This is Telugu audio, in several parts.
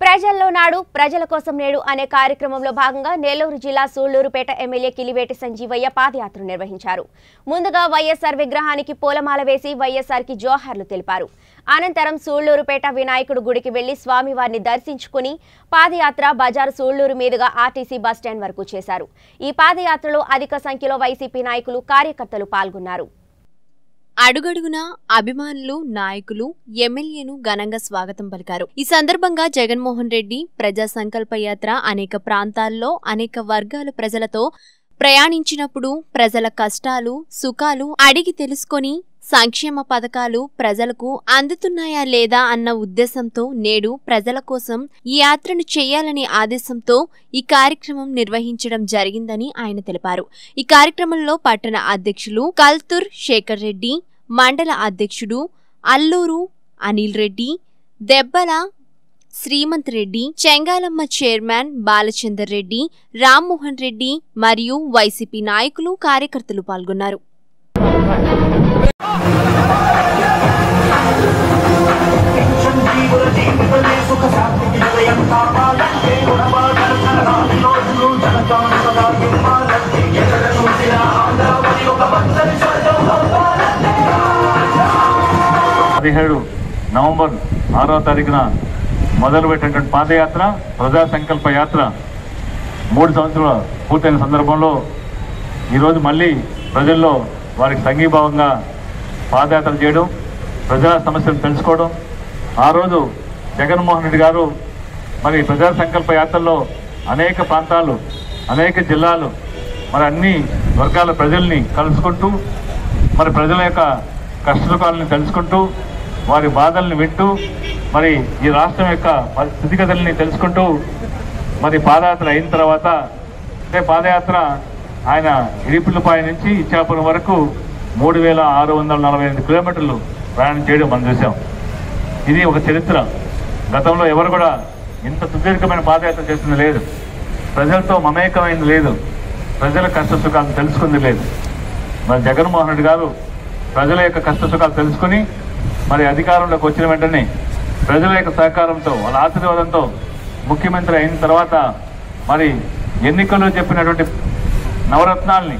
ప్రజల్లో నాడు ప్రజల కోసం నేడు అనే కార్యక్రమంలో భాగంగా నెల్లూరు జిల్లా సూళ్లూరుపేట ఎమ్మెల్యే కిలివేటి సంజీవయ్య పాదయాత్ర నిర్వహించారు ముందుగా వైఎస్ఆర్ విగ్రహానికి పూలమాల వేసి వైఎస్ఆర్కి జోహార్లు తెలిపారు అనంతరం సూళ్లూరుపేట వినాయకుడు గుడికి వెళ్లి స్వామివారిని దర్శించుకుని పాదయాత్ర బజారు సూళ్లూరు మీదుగా ఆర్టీసీ బస్టాండ్ వరకు చేశారు ఈ పాదయాత్రలో అధిక సంఖ్యలో వైసీపీ నాయకులు కార్యకర్తలు పాల్గొన్నారు అడుగడుగునా అభిమానులు నాయకులు ఎమ్మెల్యేను ఘనంగా స్వాగతం పలికారు ఈ సందర్భంగా జగన్మోహన్ రెడ్డి ప్రజా సంకల్ప యాత్ర అనేక ప్రాంతాల్లో అనేక వర్గాల ప్రజలతో ప్రయాణించినప్పుడు ప్రజల కష్టాలు సుఖాలు అడిగి తెలుసుకొని సంక్షేమ పథకాలు ప్రజలకు అందుతున్నాయా లేదా అన్న ఉద్దేశంతో నేడు ప్రజల కోసం ఈ యాత్రను చేయాలనే ఆదేశంతో ఈ కార్యక్రమం నిర్వహించడం జరిగిందని ఆయన తెలిపారు ఈ కార్యక్రమంలో పట్టణ అధ్యక్షులు కల్తూర్ శేఖర్ రెడ్డి మండల అధ్యక్షుడు అల్లూరు అనిల్ రెడ్డి దెబ్బల శ్రీమంత్ రెడ్డి చెంగాలమ్మ చైర్మన్ బాలచందర్ రెడ్డి రామ్మోహన్ రెడ్డి మరియు వైసీపీ నాయకులు కార్యకర్తలు పాల్గొన్నారు పదిహేడు నవంబర్ ఆరో తారీఖున మొదలుపెట్టినటువంటి పాదయాత్ర ప్రజా సంకల్ప యాత్ర మూడు సంవత్సరాలు పూర్తయిన సందర్భంలో ఈరోజు మళ్ళీ ప్రజల్లో వారికి సంఘీభావంగా పాదయాత్ర చేయడం ప్రజా సమస్యలు తెలుసుకోవడం ఆ రోజు జగన్మోహన్ రెడ్డి గారు మరి ప్రజా సంకల్ప యాత్రలో అనేక ప్రాంతాలు అనేక జిల్లాలు మరి అన్ని వర్గాల ప్రజల్ని కలుసుకుంటూ మరి ప్రజల యొక్క కష్టసుఖాలను తెలుసుకుంటూ వారి బాధల్ని వింటూ మరి ఈ రాష్ట్రం యొక్క పరి- స్థితిగతుల్ని తెలుసుకుంటూ మరి పాదయాత్ర అయిన తర్వాత అంటే పాదయాత్ర ఆయన ఇరిపిల్లిపాయ నుంచి ఇచ్చాపురం వరకు మూడు వేల ఆరు వందల నలభై ఎనిమిది కిలోమీటర్లు ప్రయాణం చేయడం మనం చూసాం ఇది ఒక చరిత్ర గతంలో ఎవరు కూడా ఇంత సుదీర్ఘమైన పాదయాత్ర చేసింది లేదు ప్రజలతో మమేకమైంది లేదు ప్రజల కష్ట సుఖాలు తెలుసుకుంది లేదు మరి జగన్మోహన్ రెడ్డి గారు ప్రజల యొక్క కష్ట సుఖాలు తెలుసుకుని మరి అధికారంలోకి వచ్చిన వెంటనే ప్రజల యొక్క సహకారంతో వాళ్ళ ఆశీర్వాదంతో ముఖ్యమంత్రి అయిన తర్వాత మరి ఎన్నికల్లో చెప్పినటువంటి నవరత్నాల్ని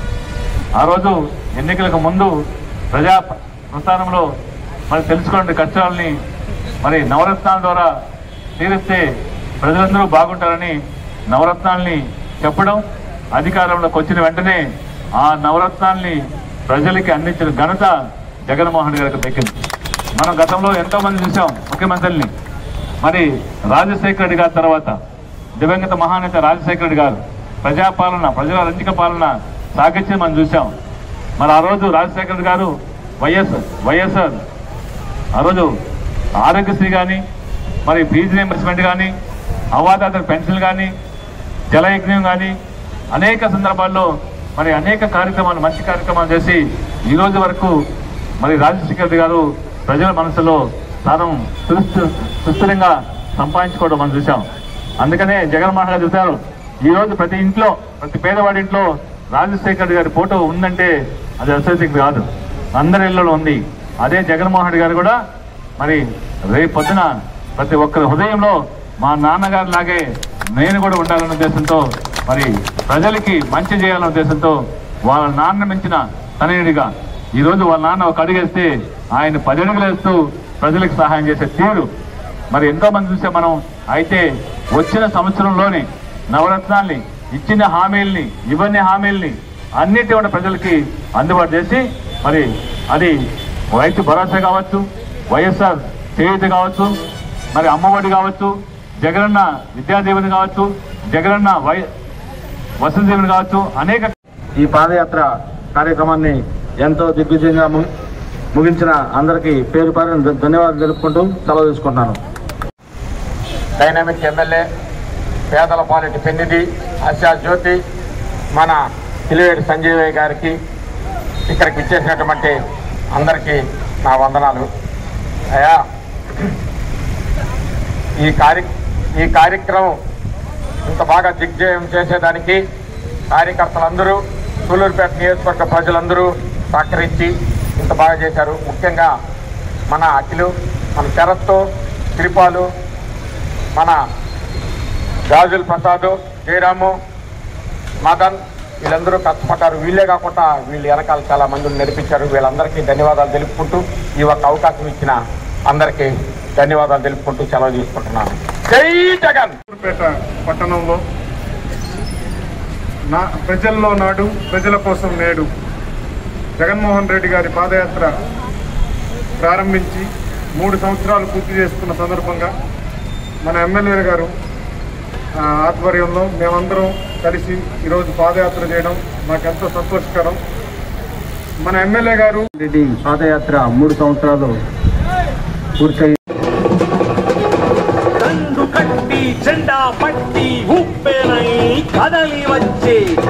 ఆ రోజు ఎన్నికలకు ముందు ప్రజా ప్రస్థానంలో మరి తెలుసుకున్న కష్టాలని మరి నవరత్నాల ద్వారా తీరిస్తే ప్రజలందరూ బాగుంటారని నవరత్నాల్ని చెప్పడం అధికారంలోకి వచ్చిన వెంటనే ఆ నవరత్నాల్ని ప్రజలకి అందించిన ఘనత జగన్మోహన్ గారికి దక్కింది మనం గతంలో ఎంతో మంది చూసాం ముఖ్యమంత్రుల్ని మరి రాజశేఖర రెడ్డి గారి తర్వాత దివంగత మహానేత రాజశేఖర రెడ్డి గారు ప్రజాపాలన ప్రజల రంజిక పాలన సాగించి మనం చూసాం మరి ఆ రోజు రాజశేఖర రెడ్డి గారు వైఎస్ వైఎస్ఆర్ ఆ రోజు ఆరోగ్యశ్రీ కానీ మరి ఫీజు రియంబర్స్మెంట్ కానీ అవాదాత పెన్షన్ కానీ జలయజ్ఞం కానీ అనేక సందర్భాల్లో మరి అనేక కార్యక్రమాలు మంచి కార్యక్రమాలు చేసి ఈ రోజు వరకు మరి రాజశేఖర రెడ్డి గారు ప్రజల మనసులో స్థానం సుస్థి- సుస్థిరంగా సంపాదించుకోవడం మనం చూసాం అందుకనే జగన్మోహన్ గారు చూశారు ఈ రోజు ప్రతి ఇంట్లో ప్రతి పేదవాడి ఇంట్లో రాజశేఖర రెడ్డి గారి ఫోటో ఉందంటే అది అసలు కాదు అందరి ఇళ్లలో ఉంది అదే జగన్మోహన్ రెడ్డి గారు కూడా మరి రేపు పొద్దున ప్రతి ఒక్కరి హృదయంలో మా నాన్నగారి లాగే నేను కూడా ఉండాలనే ఉద్దేశంతో మరి ప్రజలకి మంచి చేయాలనే ఉద్దేశంతో వాళ్ళ నాన్న మించిన తనయుడిగా ఈ రోజు వాళ్ళ నాన్న ఒక అడుగేస్తే ఆయన పది అడుగులు వేస్తూ ప్రజలకు సహాయం చేసే తీరు మరి ఎంతో మంది చూసే మనం అయితే వచ్చిన సంవత్సరంలోనే నవరత్నాల్ని ఇచ్చిన హామీల్ని ఇవన్నీ హామీల్ని అన్నిటి కూడా ప్రజలకి అందుబాటు చేసి మరి అది రైతు భరోసా కావచ్చు వైఎస్ఆర్ చేయూత కావచ్చు మరి అమ్మఒడి కావచ్చు జగనన్న విద్యాదీవెన కావచ్చు జగనన్న వై వసతి దీవెన కావచ్చు అనేక ఈ పాదయాత్ర కార్యక్రమాన్ని ఎంతో దిగ్విజయంగా ము- ముగించిన అందరికీ పేరు పేరు ధన్యవాదాలు తెలుపుకుంటూ సెలవు తీసుకుంటున్నాను డైనామిక్ ఎమ్మెల్యే పేదల పాలిటి పెన్నిధి ఆశా జ్యోతి మన పిలివేడి సంజీవయ్య గారికి ఇక్కడికి ఇచ్చేసినటువంటి అందరికీ నా వందనాలు అయ్యా ఈ కార్య ఈ కార్యక్రమం ఇంత బాగా దిగ్జయం చేసేదానికి కార్యకర్తలందరూ సూలూరుపేట నియోజకవర్గ ప్రజలందరూ సహకరించి ఇంత బాగా చేశారు ముఖ్యంగా మన అఖిలు మన శరత్తు త్రిపాలు మన గాజుల ప్రసాద్ జయరాము మదన్ వీళ్ళందరూ కష్టపడ్డారు వీళ్ళే కాకుండా వీళ్ళు వెనకాల చాలా మందిని నడిపించారు వీళ్ళందరికీ ధన్యవాదాలు తెలుపుకుంటూ ఈ ఒక్క అవకాశం ఇచ్చిన అందరికీ ధన్యవాదాలు తెలుపుకుంటూ సెలవు తీసుకుంటున్నాను జై జగన్ పేట పట్టణంలో నా ప్రజల్లో నాడు ప్రజల కోసం నేడు జగన్మోహన్ రెడ్డి గారి పాదయాత్ర ప్రారంభించి మూడు సంవత్సరాలు పూర్తి చేసుకున్న సందర్భంగా మన ఎమ్మెల్యే గారు ఆ, ఆధ్వర్యంలో మేమందరం కలిసి ఈరోజు పాదయాత్ర చేయడం మాకెంతో సంతోషకరం మన ఎమ్మెల్యే గారు రెడ్డి పాదయాత్ర మూడు సంవత్సరాలు పూర్తయి దండు కట్టి జెండా పట్టి ఉప్పెనై కదలి వచ్చే